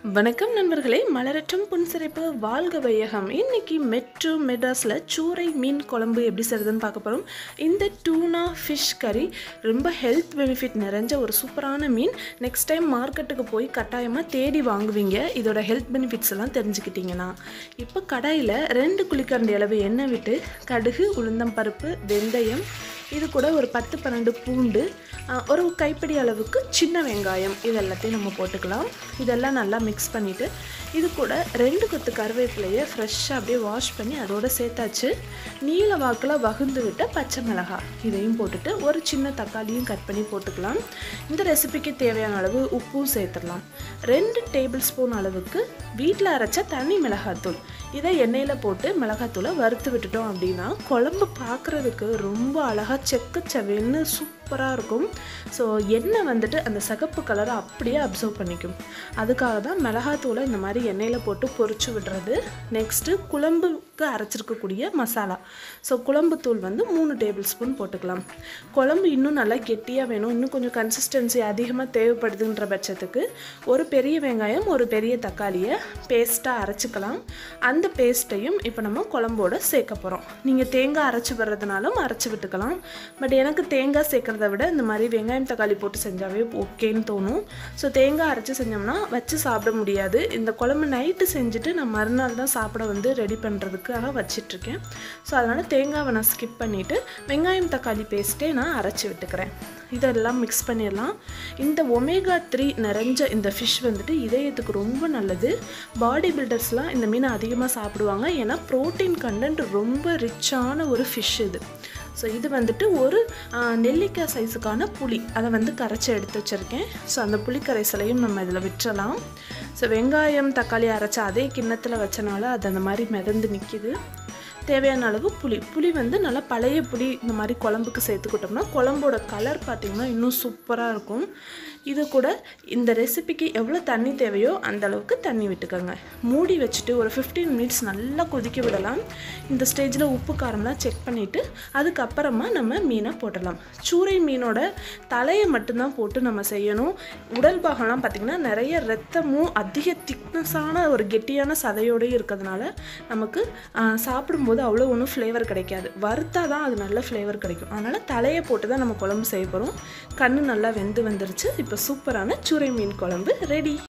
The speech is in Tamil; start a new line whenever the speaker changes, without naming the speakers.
வணக்கம் நண்பர்களே மலரட்டும் புன்சிறைப்பு வாழ்க வையகம் இன்னைக்கு மெட்ரோ மெட்ராஸில் சூறை மீன் குழம்பு எப்படி செய்கிறதுன்னு பார்க்க போகிறோம் இந்த டூனா ஃபிஷ் கறி ரொம்ப ஹெல்த் பெனிஃபிட் நிறைஞ்ச ஒரு சூப்பரான மீன் நெக்ஸ்ட் டைம் மார்க்கெட்டுக்கு போய் கட்டாயமாக தேடி வாங்குவீங்க இதோட ஹெல்த் பெனிஃபிட்ஸ் எல்லாம் தெரிஞ்சுக்கிட்டீங்கன்னா இப்போ கடாயில் ரெண்டு குழிக்கரண்டி அளவு எண்ணெய் விட்டு கடுகு உளுந்தம் பருப்பு வெந்தயம் இது கூட ஒரு பத்து பன்னெண்டு பூண்டு ஆ, ஒரு கைப்பிடி அளவுக்கு சின்ன வெங்காயம் இது எல்லாத்தையும் நம்ம போட்டுக்கலாம் இதெல்லாம் நல்லா மிக்ஸ் பண்ணிவிட்டு இது கூட ரெண்டு கொத்து கருவேப்பிலையை ஃப்ரெஷ்ஷாக அப்படியே வாஷ் பண்ணி அதோட சேர்த்தாச்சு நீல வாக்கில் வகுந்து விட்ட பச்சை மிளகாய் இதையும் போட்டுட்டு ஒரு சின்ன தக்காளியும் கட் பண்ணி போட்டுக்கலாம் இந்த ரெசிபிக்கு தேவையான அளவு உப்பும் சேர்த்துடலாம் ரெண்டு டேபிள் ஸ்பூன் அளவுக்கு வீட்டில் அரைச்ச தனி மிளகாத்தூள் இதை எண்ணெயில் போட்டு மிளகாத்தூளை வறுத்து விட்டுட்டோம் அப்படின்னா குழம்பு பார்க்குறதுக்கு ரொம்ப அழகாக செக்கச்சவேன்னு சூப்பராக இருக்கும் ஸோ எண்ணெய் வந்துட்டு அந்த சிகப்பு கலரை அப்படியே அப்சர்வ் பண்ணிக்கும் அதுக்காக தான் மிளகாத்தூளை இந்த மாதிரி எண்ணெயில் போட்டு பொரிச்சு விடுறது நெக்ஸ்ட்டு குழம்புக்கு அரைச்சிருக்கக்கூடிய மசாலா ஸோ குழம்பு தூள் வந்து மூணு டேபிள் ஸ்பூன் போட்டுக்கலாம் குழம்பு இன்னும் நல்லா கெட்டியாக வேணும் இன்னும் கொஞ்சம் கன்சிஸ்டன்சி அதிகமாக தேவைப்படுதுன்ற பட்சத்துக்கு ஒரு பெரிய வெங்காயம் ஒரு பெரிய தக்காளியை பேஸ்ட்டாக அரைச்சிக்கலாம் அந்த பேஸ்ட்டையும் இப்போ நம்ம குழம்போட சேர்க்க போகிறோம் நீங்கள் தேங்காய் அரைச்சி வர்றதுனாலும் அரைச்சி விட்டுக்கலாம் பட் எனக்கு தேங்காய் சேர்க்குறத விட இந்த மாதிரி வெங்காயம் தக்காளி போட்டு செஞ்சாவே ஓகேன்னு தோணும் ஸோ தேங்காய் அரைச்சி செஞ்சோம்னா வச்சு சாப்பிட முடியாது இந்த குழம்பு நைட்டு செஞ்சுட்டு நான் மறுநாள் தான் சாப்பிட வந்து ரெடி பண்ணுறதுக்காக வச்சிட்ருக்கேன் ஸோ அதனால் தேங்காவை நான் ஸ்கிப் பண்ணிவிட்டு வெங்காயம் தக்காளி பேஸ்ட்டே நான் அரைச்சி விட்டுக்கிறேன் இதெல்லாம் மிக்ஸ் பண்ணிடலாம் இந்த ஒமேகா த்ரீ நிறைஞ்ச இந்த ஃபிஷ் வந்துட்டு இதயத்துக்கு ரொம்ப நல்லது பாடி பில்டர்ஸ்லாம் இந்த மீனை அதிகமாக சாப்பிடுவாங்க ஏன்னா ப்ரோட்டீன் கண்டென்ட் ரொம்ப ரிச்சான ஒரு ஃபிஷ் இது ஸோ இது வந்துட்டு ஒரு ஆ, நெல்லிக்காய் சைஸுக்கான புளி அதை வந்து கரைச்சி எடுத்து வச்சுருக்கேன் ஸோ அந்த புளி கரைசலையும் நம்ம இதில் விட்டுறலாம் ஸோ வெங்காயம் தக்காளி அரைச்ச அதே கிண்ணத்தில் வச்சனால அது அந்த மாதிரி மிதந்து நிற்கிது தேவையான அளவு புளி புளி வந்து நல்லா பழைய புளி இந்த மாதிரி குழம்புக்கு சேர்த்துக்கிட்டோம்னா குழம்போட கலர் பார்த்திங்கன்னா இன்னும் சூப்பராக இருக்கும் இது கூட இந்த ரெசிபிக்கு எவ்வளோ தண்ணி தேவையோ அந்த அளவுக்கு தண்ணி விட்டுக்கோங்க மூடி வச்சுட்டு ஒரு 15 மினிட்ஸ் நல்லா கொதிக்க விடலாம் இந்த ஸ்டேஜில் உப்பு காரம்லாம் செக் பண்ணிவிட்டு அதுக்கப்புறமா நம்ம மீனை போடலாம் சூறை மீனோட தலையை மட்டும்தான் போட்டு நம்ம செய்யணும் உடல் பாகம்லாம் பார்த்திங்கன்னா நிறைய ரத்தமும் அதிக திக்னஸான ஒரு கெட்டியான சதையோடய இருக்கிறதுனால நமக்கு ஆ, சாப்பிடும்போது அவ்வளோ ஒன்றும் ஃப்ளேவர் கிடைக்காது வறுத்தா தான் அது நல்ல ஃப்ளேவர் கிடைக்கும் அதனால் தலையை போட்டு தான் நம்ம குழம்பு செய்ய போகிறோம் கண்ணு நல்லா வெந்து வந்துருச்சு இப்போ சூப்பரான சூறை மீன் குழம்பு ரெடி